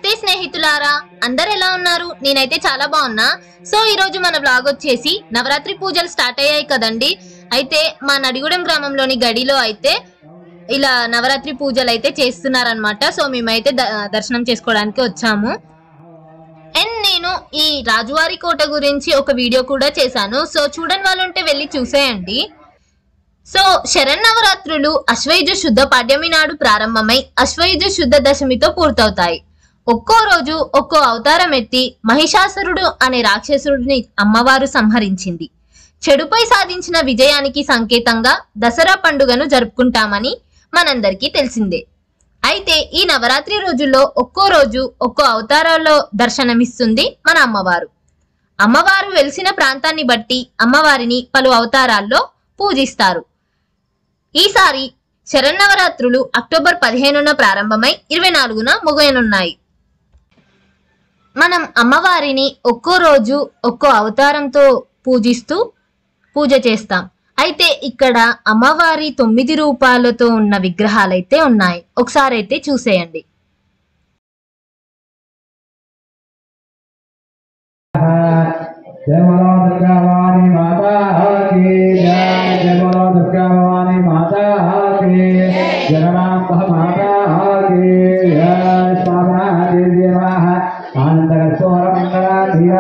నమస్తే స్నేహితులారా అందరు ఎలా ఉన్నారు నేనైతే చాలా బాగున్నా సో ఈ రోజు మన బ్లాగ్ వచ్చేసి నవరాత్రి పూజలు స్టార్ట్ అయ్యాయి కదండి అయితే మా నడిగూడెం గ్రామంలోని గడిలో అయితే ఇలా నవరాత్రి పూజలు అయితే చేస్తున్నారనమాట సో మేమైతే ద- దర్శనం చేసుకోవడానికి వచ్చాము అండ్ నేను ఈ రాజువారి కోట గురించి ఒక వీడియో కూడా చేశాను సో చూడని వాళ్ళు ఉంటే వెళ్ళి చూసేయండి సో శరన్నవరాత్రులు అశ్వయుజ శుద్ధ పాడ్యమి నాడు ప్రారంభమై అశ్వయుజ శుద్ధ దశమితో పూర్తవుతాయి ఒక్కో రోజు ఒక్కో అవతారం ఎత్తి మహిషాసురుడు అనే రాక్షసుడిని అమ్మవారు సంహరించింది చెడుపై సాధించిన విజయానికి సంకేతంగా దసరా పండుగను జరుపుకుంటామని మనందరికీ తెలిసిందే అయితే ఈ నవరాత్రి రోజుల్లో ఒక్కో రోజు ఒక్కో అవతారాల్లో దర్శనమిస్తుంది మన అమ్మవారు అమ్మవారు వెలిసిన ప్రాంతాన్ని బట్టి అమ్మవారిని పలు అవతారాల్లో పూజిస్తారు ఈసారి శరన్నవరాత్రులు అక్టోబర్ పదిహేనున ప్రారంభమై ఇరవై నాలుగున ముగియనున్నాయి మనం అమ్మవారిని ఒక్కో రోజు ఒక్కో అవతారంతో పూజిస్తూ పూజ చేస్తాం అయితే ఇక్కడ అమ్మవారి తొమ్మిది రూపాలతో ఉన్న విగ్రహాలైతే ఉన్నాయి ఒకసారి అయితే చూసేయండి जय बोलो दुर्गा भवानी माता की जय जय बोलो दुर्गा भवानी माता की जगन्नाथ माता की जय स्वाहा देवी आनंद धीरा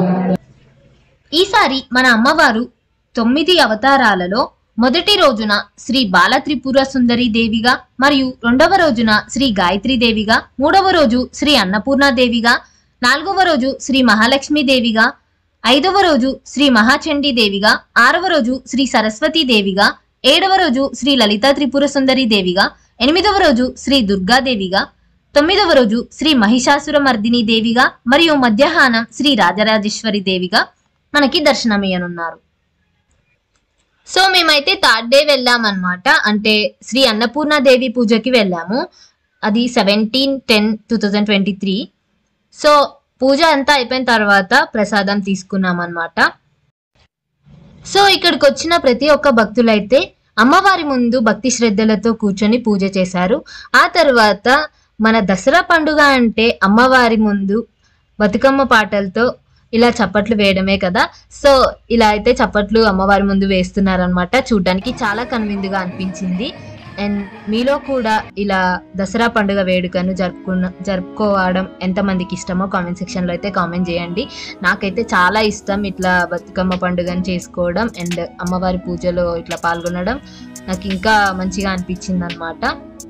ఈసారి మన అమ్మవారు తొమ్మిది అవతారాలలో మొదటి రోజున శ్రీ బాల త్రిపుర సుందరి దేవిగా మరియు రెండవ రోజున శ్రీ గాయత్రి దేవిగా మూడవ రోజు శ్రీ అన్నపూర్ణ దేవిగా నాలుగవ రోజు శ్రీ మహాలక్ష్మి దేవిగా ఐదవ రోజు శ్రీ మహాచండీ దేవిగా ఆరవ రోజు శ్రీ సరస్వతి దేవిగా ఏడవ రోజు శ్రీ లలితా త్రిపుర సుందరి దేవిగా ఎనిమిదవ రోజు శ్రీ దుర్గాదేవిగా తొమ్మిదవ రోజు శ్రీ మహిషాసుర మర్దిని దేవిగా మరియు మధ్యాహ్నం శ్రీ రాజరాజేశ్వరి దేవిగా మనకి దర్శనమియ్యనున్నారు సో మేమైతే థర్డ్ డే వెళ్ళామన్నమాట అంటే శ్రీ అన్నపూర్ణ దేవి పూజకి వెళ్ళాము అది seventeen ten two thousand twenty three so పూజ అంతా అయిపోయిన తర్వాత ప్రసాదం తీసుకున్నాం అన్నమాట సో ఇక్కడికి వచ్చిన ప్రతి ఒక్క భక్తులైతే అమ్మవారి ముందు భక్తి శ్రద్ధలతో కూర్చొని పూజ చేశారు ఆ తర్వాత మన దసరా పండుగ అంటే అమ్మవారి ముందు బతుకమ్మ పాటలతో ఇలా చప్పట్లు వేయడమే కదా సో ఇలా అయితే చప్పట్లు అమ్మవారి ముందు వేస్తున్నారనమాట చూడడానికి చాలా కనువిందుగా అనిపించింది అండ్ మీలో కూడా ఇలా దసరా పండుగ వేడుకను జరుపుకున్న జరుపుకోవడం ఎంతమందికి ఇష్టమో కామెంట్ సెక్షన్లో అయితే కామెంట్ చేయండి నాకైతే చాలా ఇష్టం ఇట్లా బతుకమ్మ పండుగను చేసుకోవడం అండ్ అమ్మవారి పూజలో ఇట్లా పాల్గొనడం నాకు ఇంకా మంచిగా అనిపించింది అనమాట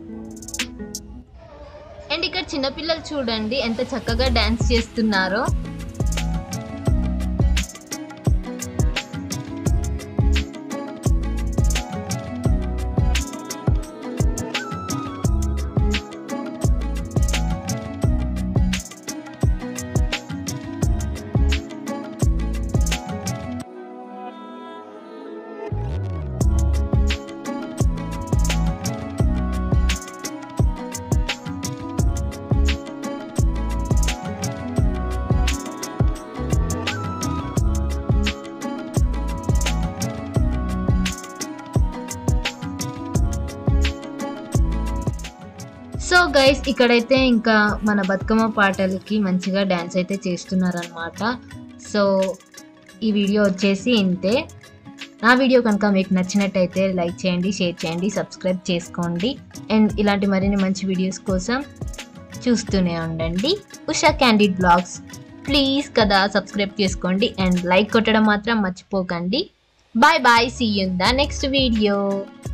అండ్ ఇక్కడ చిన్నపిల్లలు చూడండి ఎంత చక్కగా డాన్స్ చేస్తున్నారో సో గైస్ ఇక్కడైతే ఇంకా మన బతుకమ్మ పాటలకి మంచిగా డ్యాన్స్ అయితే చేస్తున్నారనమాట సో ఈ వీడియో వచ్చేసి ఇంతే నా వీడియో కనుక మీకు నచ్చినట్టయితే లైక్ చేయండి షేర్ చేయండి సబ్స్క్రైబ్ చేసుకోండి అండ్ ఇలాంటి మరిన్ని మంచి వీడియోస్ కోసం చూస్తూనే ఉండండి ఉషా క్యాండిడ్ బ్లాగ్స్ ప్లీజ్ కదా సబ్స్క్రైబ్ చేసుకోండి అండ్ లైక్ కొట్టడం మాత్రం మర్చిపోకండి bye bye see in the next video